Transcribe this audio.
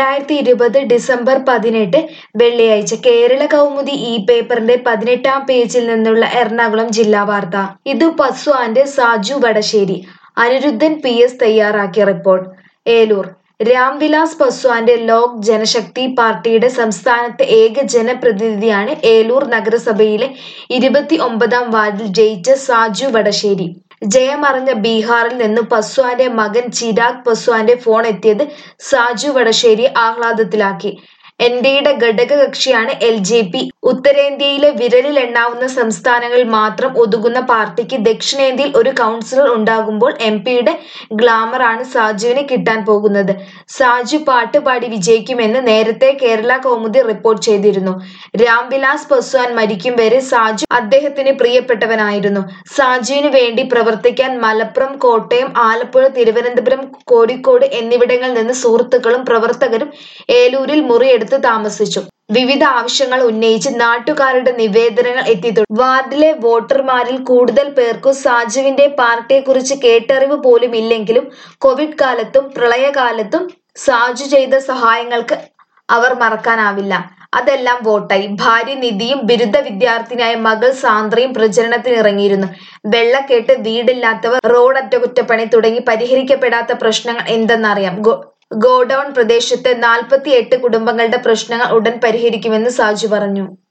രണ്ടായിരത്തി ഇരുപത് ഡിസംബർ പതിനെട്ട് വെള്ളിയാഴ്ച കേരള കൗമുദി ഈ പേപ്പറിന്റെ പതിനെട്ടാം പേജിൽ നിന്നുള്ള എറണാകുളം ജില്ലാ വാർത്ത ഇത് പസ്വാന്റെ സാജു വടശ്ശേരി അനിരുദ്ധൻ പി എസ് തയ്യാറാക്കിയ റിപ്പോർട്ട് ഏലൂർ രാംവിലാസ് പസ്വാന്റെ ലോക് ജനശക്തി പാർട്ടിയുടെ സംസ്ഥാനത്തെ ഏക ജനപ്രതിനിധിയാണ് ഏലൂർ നഗരസഭയിലെ ഇരുപത്തി ഒമ്പതാം വാർഡിൽ ജയിച്ച സാജു വടശ്ശേരി ജയമറിഞ്ഞ ബീഹാറിൽ നിന്ന് പസ്വാന്റെ മകൻ ചിരാഗ് പസ്വാന്റെ ഫോൺ എത്തിയത് സാജു വടശ്ശേരി ആഹ്ലാദത്തിലാക്കി എൻഡിയുടെ ഘടകകക്ഷിയാണ് എൽ ജെ പി ഉത്തരേന്ത്യയിലെ വിരലിലെണ്ണാവുന്ന സംസ്ഥാനങ്ങളിൽ മാത്രം ഒതുങ്ങുന്ന പാർട്ടിക്ക് ദക്ഷിണേന്ത്യയിൽ ഒരു കൗൺസിലർ ഉണ്ടാകുമ്പോൾ എം പിയുടെ ഗ്ലാമറാണ് സാജുവിന് കിട്ടാൻ പോകുന്നത് സാജു പാട്ട് പാടി വിജയിക്കുമെന്ന് നേരത്തെ കേരള കൗമുദി റിപ്പോർട്ട് ചെയ്തിരുന്നു രാംവിലാസ് പസ്വാൻ മരിക്കും വരെ സാജു അദ്ദേഹത്തിന് പ്രിയപ്പെട്ടവനായിരുന്നു സാജുവിന് വേണ്ടി പ്രവർത്തിക്കാൻ മലപ്പുറം കോട്ടയം ആലപ്പുഴ തിരുവനന്തപുരം കോഴിക്കോട് എന്നിവിടങ്ങളിൽ നിന്ന് സുഹൃത്തുക്കളും പ്രവർത്തകരും ഏലൂരിൽ മുറിയെടുത്ത് താമസിച്ചു വിവിധ ആവശ്യങ്ങൾ ഉന്നയിച്ച് നാട്ടുകാരുടെ നിവേദനങ്ങൾ എത്തിയിട്ടുണ്ട് വാർഡിലെ വോട്ടർമാരിൽ കൂടുതൽ പേർക്കും സാജുവിന്റെ പാർട്ടിയെക്കുറിച്ച് കേട്ടറിവ് പോലും ഇല്ലെങ്കിലും കോവിഡ് കാലത്തും പ്രളയകാലത്തും സാജു ചെയ്ത സഹായങ്ങൾക്ക് അവർ മറക്കാനാവില്ല അതെല്ലാം വോട്ടായി ഭാര്യ നിധിയും ബിരുദ വിദ്യാർത്ഥിനിയായ മകൾ സാന്ദ്രയും പ്രചരണത്തിന് ഇറങ്ങിയിരുന്നു വെള്ളക്കെട്ട് വീടില്ലാത്തവർ റോഡ് അറ്റകുറ്റപ്പണി തുടങ്ങി പരിഹരിക്കപ്പെടാത്ത പ്രശ്നങ്ങൾ എന്തെന്നറിയാം ഗോ ഗോഡൌൺ പ്രദേശത്തെ നാൽപ്പത്തി എട്ട് കുടുംബങ്ങളുടെ പ്രശ്നങ്ങൾ ഉടൻ പരിഹരിക്കുമെന്ന് സാജു പറഞ്ഞു